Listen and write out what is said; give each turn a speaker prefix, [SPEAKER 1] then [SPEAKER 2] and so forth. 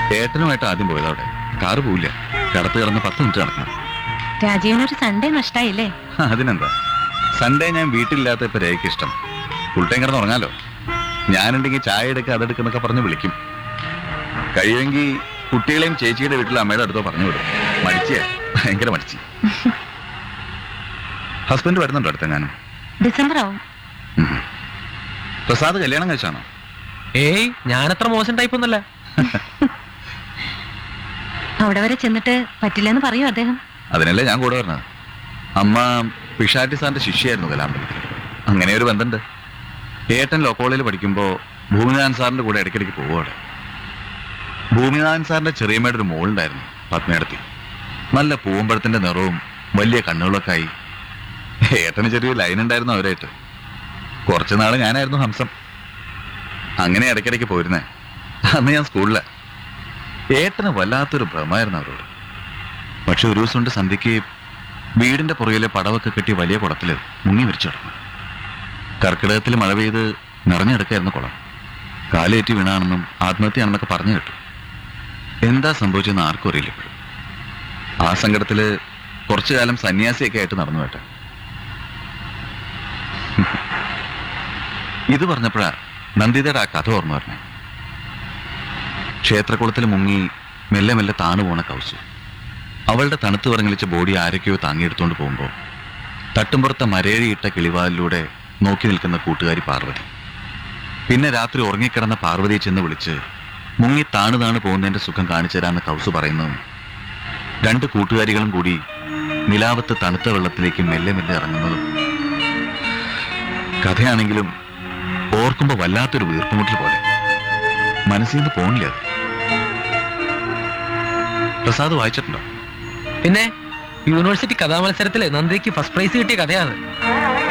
[SPEAKER 1] ഏട്ടനുമായിട്ട് ആദ്യം പോയത് അവിടെ കാറ് പോവില്ല കടത്ത് കിടന്ന് പത്ത് മിനിറ്റ് നടക്കണം
[SPEAKER 2] രാജീവനൊരു സൺഡേ നഷ്ടായില്ലേ
[SPEAKER 1] അതിനെന്താ സൺഡേ ഞാൻ വീട്ടിലില്ലാത്ത ഇപ്പൊ രേഖയ്ക്ക് ഇഷ്ടം ഫുൾ ടൈം കിടന്ന് ഉറങ്ങാലോ ഞാനുണ്ടെങ്കിൽ ചായ എടുക്കുക അതെടുക്കുന്നൊക്കെ പറഞ്ഞ് വിളിക്കും കഴിയുമെങ്കിൽ കുട്ടികളെയും ചേച്ചിയുടെ വീട്ടിൽ അമ്മയുടെ അടുത്തോ പറഞ്ഞു വിടും മടിച്ചേ ഭയങ്കര മടിച്ച് ഹസ്ബൻഡ് വരുന്നുണ്ടോ അടുത്തെങ്ങാനും
[SPEAKER 2] ഡിസംബർ ആവും
[SPEAKER 1] ഉം. പ്രസാദ് കല്യാണം കഴിച്ചാണോ
[SPEAKER 3] ഏയ് ഞാനത്ര മോശം ടൈപ്പ് ഒന്നല്ല
[SPEAKER 2] അവിടെ വരെ ചെന്നിട്ട് പറ്റില്ലെന്ന് പറയൂ അദ്ദേഹം
[SPEAKER 1] അതിനല്ലേ ഞാൻ കൂടെ പറഞ്ഞത് അമ്മ പിഷാറ്റി സാറിന്റെ ശിഷ്യായിരുന്നു കലാമ്പലത്തിൽ അങ്ങനെ ഒരു ബന്ധമുണ്ട് ഏട്ടൻ ലോ കോളേജിൽ പഠിക്കുമ്പോൾ ഭൂമിനാഥൻ സാറിന്റെ കൂടെ ഇടയ്ക്കിടയ്ക്ക് പോവുകയാണ് ഭൂമിനാഥൻ സാറിന്റെ ചെറിയമ്മയുടെ ഒരു മോളുണ്ടായിരുന്നു പത്മേടത്തി നല്ല പൂവമ്പഴത്തിന്റെ നിറവും വലിയ കണ്ണുകളൊക്കെ ആയി ഏട്ടന് ചെറിയൊരു ലൈൻ ഉണ്ടായിരുന്നു അവരായിട്ട് കുറച്ചു നാള് ഞാനായിരുന്നു ഹംസം അങ്ങനെ ഇടയ്ക്കിടയ്ക്ക് പോയിരുന്നേ അന്ന് ഞാൻ സ്കൂളിലെ ഏട്ടന് വല്ലാത്തൊരു ഭ്രമമായിരുന്നു അവരോട് പക്ഷെ ഒരു ദിവസം കൊണ്ട് സന്ധ്യയ്ക്ക് വീടിന്റെ പുറകിലെ പടവൊക്കെ കെട്ടി വലിയ കുളത്തില് മുങ്ങി മരിച്ചു കിടന്നു കർക്കിടകത്തിൽ മഴ പെയ്ത് നിറഞ്ഞെടുക്കായിരുന്നു കുളം കാലേറ്റി വീണാണെന്നും ആത്മഹത്യയാണെന്നൊക്കെ പറഞ്ഞു കേട്ടു എന്താ സംഭവിച്ചെന്ന് ആർക്കും അറിയില്ല ഇപ്പോഴും ആ സങ്കടത്തില് കുറച്ചു കാലം സന്യാസിയൊക്കെ ആയിട്ട് നടന്നു കേട്ടെ ഇത് പറഞ്ഞപ്പോഴാ നന്ദിതയുടെ ആ കഥ ഓർമ്മ പറഞ്ഞേ ക്ഷേത്രക്കുളത്തിൽ മുങ്ങി മെല്ലെ മെല്ലെ താണു പോണ കൗസു അവളുടെ തണുത്തു പറങ്ങളിച്ച ബോഡി ആരൊക്കെയോ താങ്ങിയെടുത്തോണ്ട് പോകുമ്പോൾ തട്ടുംപുറത്തെ മരേഴിയിട്ട കിളിവാലിലൂടെ നോക്കി നിൽക്കുന്ന കൂട്ടുകാരി പാർവതി പിന്നെ രാത്രി ഉറങ്ങിക്കിടന്ന പാർവതിയെ ചെന്ന് വിളിച്ച് മുങ്ങി താണു താണു പോകുന്നതിന്റെ സുഖം കാണിച്ചു തരാമെന്ന് കൗസു പറയുന്നതും രണ്ട് കൂട്ടുകാരികളും കൂടി നിലാവത്ത് തണുത്ത വെള്ളത്തിലേക്ക് മെല്ലെ മെല്ലെ ഇറങ്ങുന്നതും കഥയാണെങ്കിലും ഓർക്കുമ്പോൾ വല്ലാത്തൊരു വീർപ്പുമുട്ടൽ പോലെ മനസ്സിൽ നിന്ന് പോണില്ല അത് പ്രസാദ് വായിച്ചിട്ടുണ്ടോ
[SPEAKER 3] പിന്നെ യൂണിവേഴ്സിറ്റി കഥാമത്സരത്തില് നന്ദിക്ക് ഫസ്റ്റ് പ്രൈസ് കിട്ടിയ കഥയാണ്